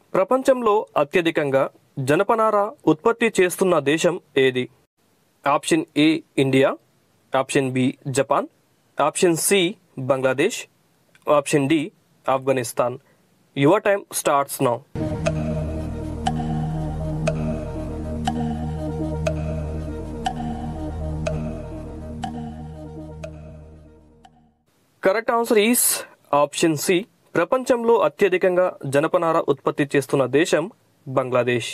ప్రపంచంలో అత్యధికంగా జనపనార ఉత్పత్తి చేస్తున్న దేశం ఏది option A India option B Japan option C Bangladesh option D Afghanistan your time starts now correct answer is option C ప్రపంచంలో అత్యధికంగా జనపనార ఉత్పత్తి చేస్తున్న దేశం బంగ్లాదేశ్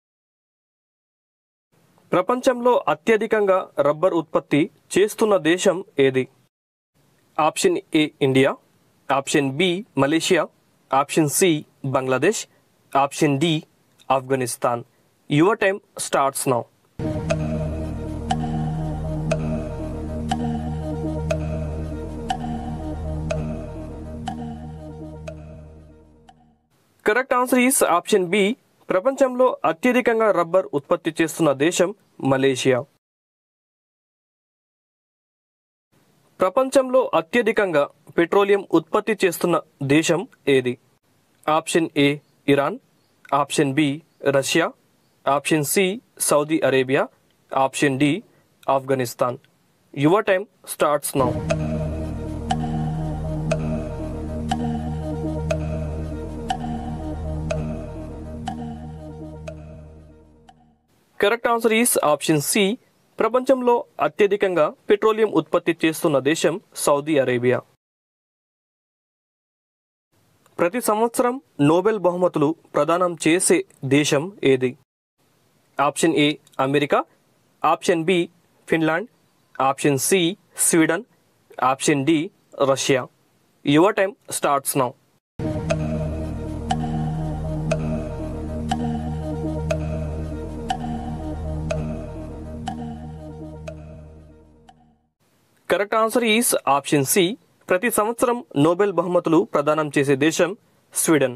ప్రపంచంలో అత్యధికంగా రబ్బర్ ఉత్పత్తి చేస్తున్న దేశం ఏది option A India option B Malaysia option C Bangladesh option D Afghanistan your time starts now correct answer is option B ప్రపంచంలో అత్యధికంగా రబ్బర్ ఉత్పత్తి చేస్తున్న దేశం మలేషియా ప్రపంచంలో అత్యధికంగా పెట్రోలియం ఉత్పత్తి చేస్తున్న దేశం ఏది option A Iran option B Russia option C Saudi Arabia option D Afghanistan your time starts now correct answer is option C ప్రపంచంలో అత్యధికంగా పెట్రోలియం ఉత్పత్తి చేస్తున్న దేశం సౌదీ అరేబియా ప్రతి సంవత్సరం నోబెల్ బహుమతులు ప్రదానం చేసే దేశం ఏది option A America option B Finland option C Sweden option D Russia your time starts now correct answer is option C ప్రతి సంవత్సరం నోబెల్ బహుమతులు ప్రదానం చేసే దేశం స్వీడన్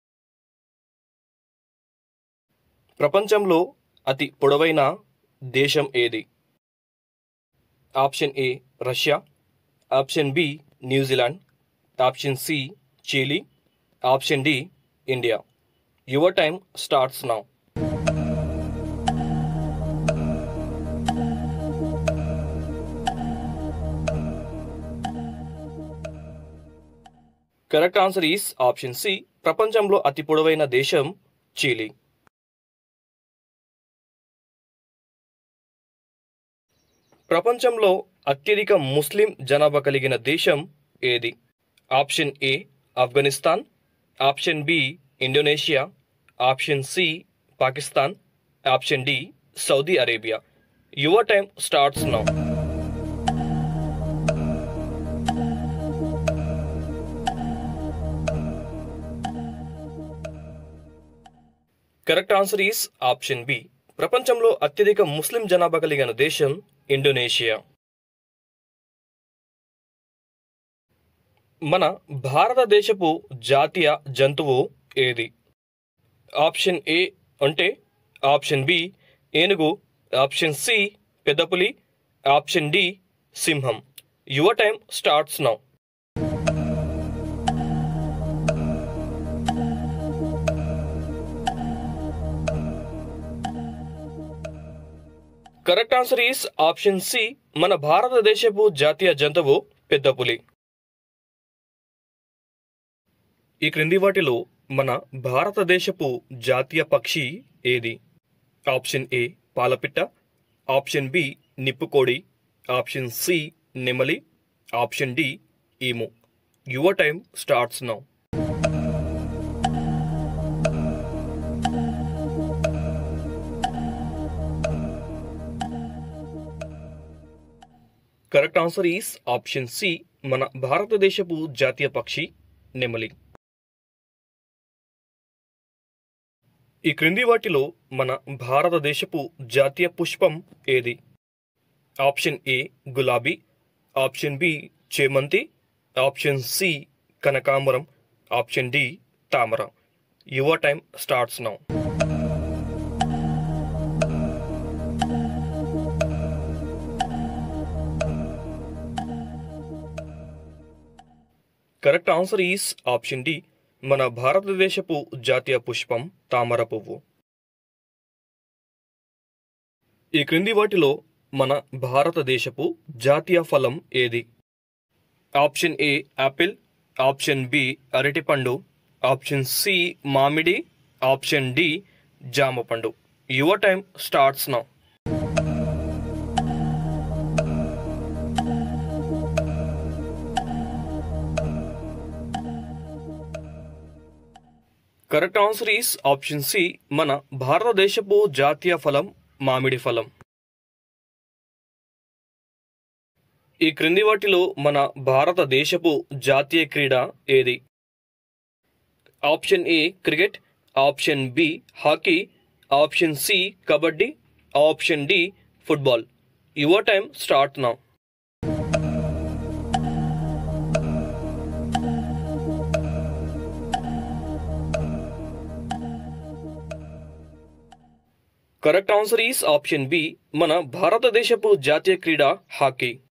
ప్రపంచంలో అతి పొడవైన దేశం ఏది option A Russia option B New Zealand option C Chile option D India your time starts now correct answer is option C ప్రపంచంలో అతి పొడవైన దేశం చిలీ ప్రపంచంలో అత్యధిక ముస్లిం జనాభా కలిగిన దేశం ఏది option A Afghanistan option B Indonesia option C Pakistan option D Saudi Arabia your time starts now correct answer is option B ప్రపంచంలో అత్యధిక ముస్లిం జనాభా కలిగిన దేశం ఇండోనేషియా మన భారతదేశపు జాతీయ జంతువు ఏది ఆప్షన్ ఏ అంటే ఆప్షన్ బి ఏనుగు ఆప్షన్ సి పెద్దపులి ఆప్షన్ డి సింహం your time starts now correct answer is option C మన భారతదేశపు జాతీయ జంతువు పెద్ద పులి ఈ క్రింది వాటిలో మన భారతదేశపు జాతీయ పక్షి ఏది ఆప్షన్ ఏ పాలపిట్ట ఆప్షన్ బి నిప్పుకోడి ఆప్షన్ సి నెమలి option D emu your time starts now correct answer is option C మన భారతదేశపు జాతీయ పక్షి నెమలి ఈ క్రింది వాటిలో మన భారతదేశపు జాతీయ పుష్పం ఏది ఆప్షన్ ఏ గులాబీ ఆప్షన్ బి చేమంతి ఆప్షన్ సి కనకాంబరం ఆప్షన్ డి తామర your time starts now correct answer is option D మన భారతదేశపు జాతీయ పుష్పం తామర పువ్వు ఈ క్రింది వాటిలో మన భారతదేశపు జాతీయ ఫలం ఏది option A apple option B అరటిపండు ఆప్షన్ సి మామిడి ఆప్షన్ డి జామ పండు your time starts now correct answer is option C మన భారతదేశపు జాతీయ ఫలం మామిడి ఫలం ఈ క్రింది వాటిలో మన భారతదేశపు జాతీయ క్రీడ ఏది option A cricket option B hockey option C kabaddi option D football your time start now correct answer is option B మన భారతదేశపు జాతీయ క్రీడ హాకీ